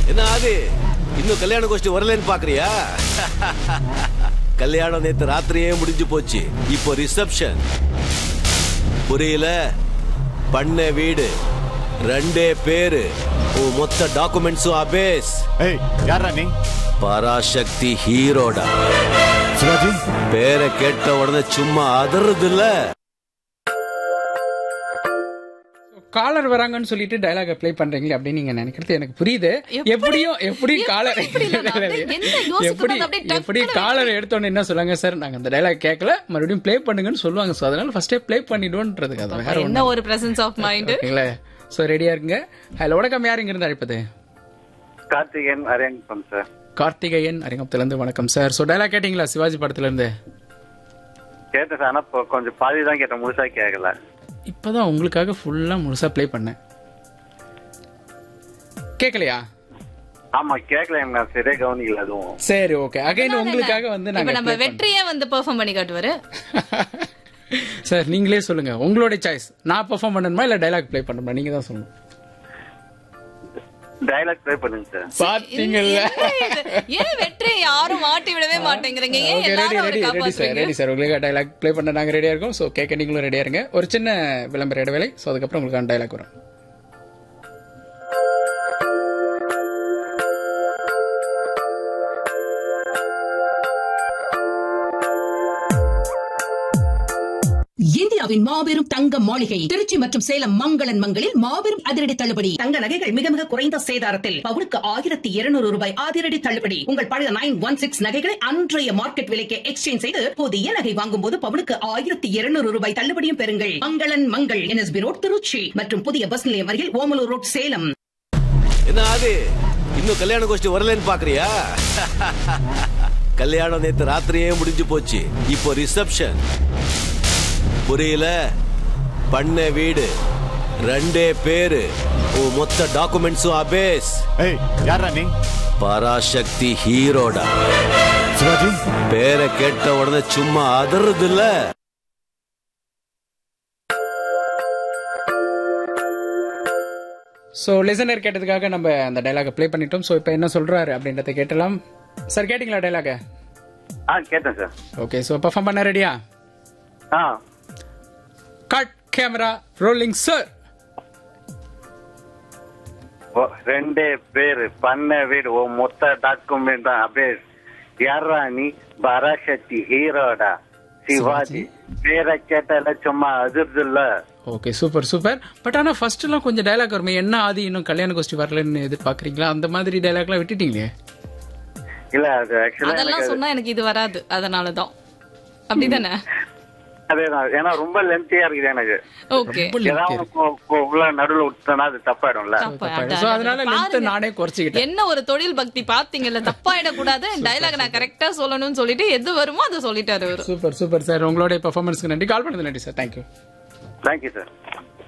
என்ன அது இன்னும் கல்யாண கோஷ்டி வரலன்னு பாக்குறியா கல்யாணம் நேத்து ராத்திரியே முடிஞ்சு போச்சு இப்போ ரிசப்ஷன் புரியல பண்ண வீடு ரெண்டே பேரு உன் மொத்த டாக்குமெண்ட்ஸும் அபேஸ் ஏய் யாரா நீ பராசக்தி ஹீரோடா சிவாஜி பேரை கேட்ட உடனே சும்மா அதறது இல்ல காலர் வராங்கன்னு சொல்லிட்டு டயலாக் அப்ளை பண்றீங்களே அப்படின்னு நீங்க நினைக்கிறது எனக்கு புரியுது எப்படி? எப்படியும் எப்படி எப்படி காலர் இப்படி இல்ல, நான் அப்படியே என்ன யோசிக்கணும், எப்படி அப்படியே டக்குனு எப்படி காலர் எடுத்தோன்னு என்ன சொல்லுவாங்க சார் நாங்க அந்த டயலாக் கேட்கல மறுபடியும் ப்ளே பண்ணுங்கன்னு சொல்லுவாங்க சோ அதனால ஃபர்ஸ்டே ப்ளே பண்ணிடுவோன்றதுக்கு அது வேற என்ன ஒரு பிரசன்ஸ் ஆஃப் மைண்ட் ஓகேங்களா சோ ரெடியா இருக்குங்க ஹலோ வணக்கம் யார் இங்க இருந்து அழைப்பது கார்த்திகேயன் அரேங்கம் சார் கார்த்திகேயன் அறிமுகத்துல இருந்து வணக்கம் சார் சோ டயலாக் கேட்டீங்களா சிவாஜி படத்துல இருந்து கேட்டேன் சார் ஆனா இப்போ கொஞ்சம் பாதி தான் கேட்டேன் முழுசா கேட்கல இப்பதான் உங்களுக்காக ஃபுல்லா முழுசா ப்ளே பண்ணேன் கேட்கலையா ஆமா கேட்கல நான் சரியா கவனிக்கல அதுவும் சரி ஓகே அகைன் உங்களுக்காக வந்து இப்ப நாங்க நம்ம play பண்றோம். வெற்றியே வந்து பெர்ஃபார்ம் பண்ணி காட்டுவாரு சார் நீங்களே சொல்லுங்க உங்களோட சாய்ஸ் நான் பெர்ஃபார்ம் பண்ணணுமா இல்ல டைலாக் ப்ளே பண்ணணுமா நீங்க தான் சொல்லணும் டயலாக் ட்ரை பண்ணுங்க சார் பாத்தீங்கல்ல என்ன இது? ஏன் வெற்றியை யாரும் மாட்டி விடவே மாட்டேங்கிறீங்க ஏன் ஓகே ரெடி எல்லாரும் ரெடி அவரை ரெடி சார் காப்பாத்துறீங்க ரெடி சார் உங்களுக்கு டைலாக் ப்ளே பண்ண நாங்க ரெடியா இருக்கோம் சோ கேட்க நீங்களும் ரெடியா இருங்க ஒரு சின்ன விளம்பர இடைவேளை சோ அதுக்கப்புறம் உங்களுக்கு டைலாக் வரும் இந்தியாவின் மாபெரும் தங்க மாளிகை திருச்சி மற்றும் சேலம் மங்களன் மங்களில் மாபெரும் அதிரடி தள்ளுபடி தங்க நகைகள் மிக மிக குறைந்த சேதாரத்தில் பவுனுக்கு ஆயிரத்தி இருநூறு ரூபாய் அதிரடி தள்ளுபடி உங்கள் பழைய நைன் ஒன் சிக்ஸ் நகைகளை அன்றைய மார்க்கெட் விலைக்கு எக்ஸ்சேஞ்ச் செய்து புதிய நகை வாங்கும் போது பவுனுக்கு ஆயிரத்தி இருநூறு ரூபாய் தள்ளுபடியும் பெறுங்கள் மங்களன் மங்கள் என்எஸ்பி ரோட் திருச்சி மற்றும் புதிய பஸ் நிலையம் அருகில் ஓமலூர் ரோட் சேலம் என்ன அது இன்னும் கல்யாண கோஷ்டி வரலன்னு பாக்குறியா கல்யாணம் நேத்து ராத்திரியே முடிஞ்சு போச்சு இப்போ ரிசப்ஷன் புரியல பண்ண வீடு ரெண்டே பேரு உன் மொத்த டாக்குமெண்ட்ஸும் அபேஸ் ஏய் யாரா நீ பராசக்தி ஹீரோடா சிவாஜி பேரை கேட்ட உடனே சும்மா அதறது இல்ல சோ லிசனர் கேட்டதுக்காக நம்ம அந்த டைலாக ப்ளே பண்ணிட்டோம் சோ இப்போ என்ன சொல்றாரு அப்படின்றத கேட்டலாம் சார் கேட்டிங்களா டைலாக ஆ கேட்டேன் சார் ஓகே சோ பெர்ஃபார்ம் பண்ண ரெடியா ஆ கட் கேமரா ரோலிங் சார் ஓ, ரெண்டே பேரு பண்ண வீடு ஓ மொத்த டாக்குமெண்ட் தான் அப்படியே யாரா நீ பராசக்தி ஹீரோடா சிவாஜி பேரை கேட்டால சும்மா அதிர்து இல்ல ஓகே சூப்பர் சூப்பர் பட் ஆனா ஃபர்ஸ்ட் எல்லாம் கொஞ்சம் டைலாக் வருமே என்ன ஆதி இன்னும் கல்யாண கோஷ்டி வரலன்னு எதிர்பார்க்கறீங்களா அந்த மாதிரி டைலாக்லாம் விட்டுட்டீங்களே இல்ல அது ஆக்சுவலா அதெல்லாம் எனக்கு சொன்னா எனக்கு இது வராது அதனாலதான் அப்படிதானே அதேதான் ஏன்னா ரொம்ப லென்த்தியா இருக்குது எனக்கு ஓகே ஏதாவது கொ- கொ- உள்ள நடுவுல விட்டனா அது தப்பாயிடும்ல So, அதனால length நானே குறைச்சிக்கிட்டேன். என்ன ஒரு தொழில் பக்தி பாத்தீங்கல்ல தப்பாயிடக்கூடாது டைலாக் நான் கரெக்டா சொல்லணும்னு சொல்லிட்டு எது வருமோ அதை சொல்லிட்டாரு அவரு சூப்பர் சூப்பர் சார் உங்களுடைய பெர்ஃபார்மன்ஸ்க்கு நன்றி கால் பண்ணது நன்றி சார் தேங்க்யூ தேங்க்யூ சார்